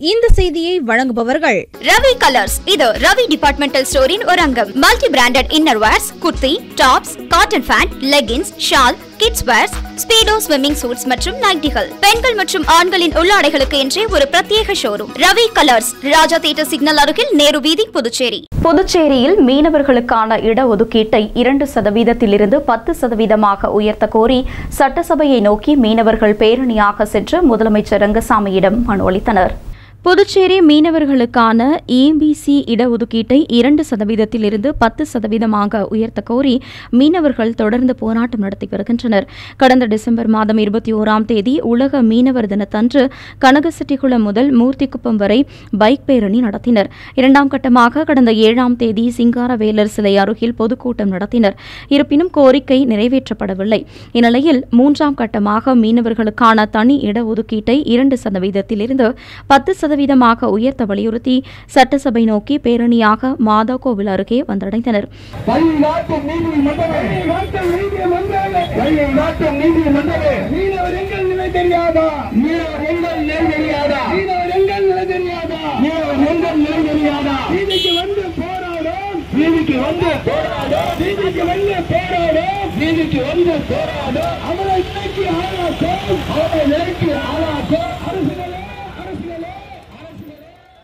இந்த செய்தியை வழங்குபவர்கள் ரவி கலர்ஸ் இது ரவி டிபார்ட்மெண்டல் ஸ்டோரின் ஒரு அங்கம் multi branded inner wears kurti tops cotton pant leggings shawl kids wears Speedo swimming suits மற்றும் நைட்டிகள் பெண்கள் மற்றும் ஆண்களின் உள்ளாடைகளுக்கு என்றே ஒரு பிரத்யேக showroom Ravi colours Raja theatre signal அருகில் நேரு வீதி புதுச்சேரி புதுச்சேரியில் மீனவர்களுக்கான இடஒதுக்கீட்டை இரண்டு சதவீதத்திலிருந்து பத்து சதவீதமாக உயர்த்த கோரி சட்டசபையை நோக்கி மீனவர்கள் பேரணியாக சென்று முதலமைச்சர் ரங்கசாமியிடம் மனு அளித்தனர் புதுச்சேரி மீனவர்களுக்கான ஏபிசி இடஒதுக்கீட்டை இரண்டு சதவீதத்திலிருந்து பத்து சதவீதமாக உயர்த்த கோரி மீனவர்கள் தொடர்ந்து போராட்டம் நடத்தி வருகின்றனர் கடந்த டிசம்பர் மாதம் இருபத்தி ஓராம் தேதி உலக மீனவர் தினத்தன்று கனகசெட்டிக்குளம் முதல் மூர்த்திக்குப்பம் வரை பைக் பேரணி நடத்தினர் இரண்டாம் கட்டமாக கடந்த ஏழாம் தேதி சிங்காரவேலர் சிலை அருகில் பொதுக்கூட்டம் நடத்தினர் இருப்பினும் கோரிக்கை நிறைவேற்றப்படவில்லை இந்நிலையில் மூன்றாம் கட்டமாக மீனவர்களுக்கான தனி இடஒதுக்கீட்டை இரண்டு சதவீதத்திலிருந்து பத்து சதவீதமாக உயர்த்த வலியுறுத்தி சட்டசபை நோக்கி பேரணியாக மாதா கோவில் அருகே வந்தடைந்தனர் வழிகாட்டும் நீதிமன்றமே வழிகாட்டும் நீதிமன்றமே வழிகாட்டும் நீதிமன்றமே மீனவர் எங்கள் நிலை தெரியாதா மீனவர் எங்கள் நிலை தெரியாதா மீனவர் எங்கள் நிலை தெரியாதா மீனவர் எங்கள் நிலை தெரியாதா நீதிக்கு வந்து போராடும் நீதிக்கு வந்து போராடும் நீதிக்கு வந்து போராடும் நீதிக்கு வந்து போராடும் அவரை நிலைக்கு ஆளாக்கும் அவரை நிலைக்கு ஆளாக்கும் அரசுகளே அரசுகளே அரசுகளே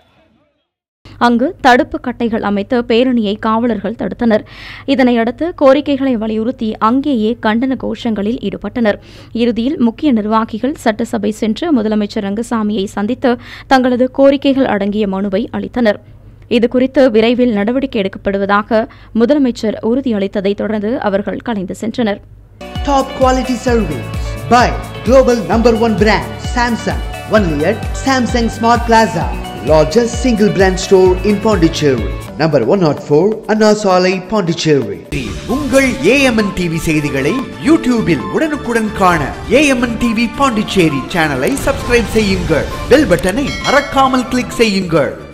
அங்கு தடுப்பு கட்டைகள் அமைத்து பேரணியை காவலர்கள் தடுத்தனர் இதனையடுத்து கோரிக்கைகளை வலியுறுத்தி அங்கேயே கண்டன கோஷங்களில் ஈடுபட்டனர் இறுதியில் முக்கிய நிர்வாகிகள் சட்டசபை சென்று முதலமைச்சர் ரங்கசாமியை சந்தித்து தங்களது கோரிக்கைகள் அடங்கிய மனுவை அளித்தனர் இதுகுறித்து விரைவில் நடவடிக்கை எடுக்கப்படுவதாக முதலமைச்சர் உறுதியளித்ததைத் தொடர்ந்து அவர்கள் கலைந்து சென்றனர் Top quality service by global number one brand Samsung. Only at Samsung Smart Plaza, largest single brand store in Pondicherry. Number 104 Anna Salai, Pondicherry. உங்கள் ஏஎம்என் டிவி செய்திகளை யூடியூபில் உடனுக்குடன் காண ஏஎம்என் டிவி பாண்டிச்சேரி சேனலை சப்ஸ்கிரைப் செய்யுங்கள் பெல் பட்டனை மறக்காமல் கிளிக் செய்யுங்கள்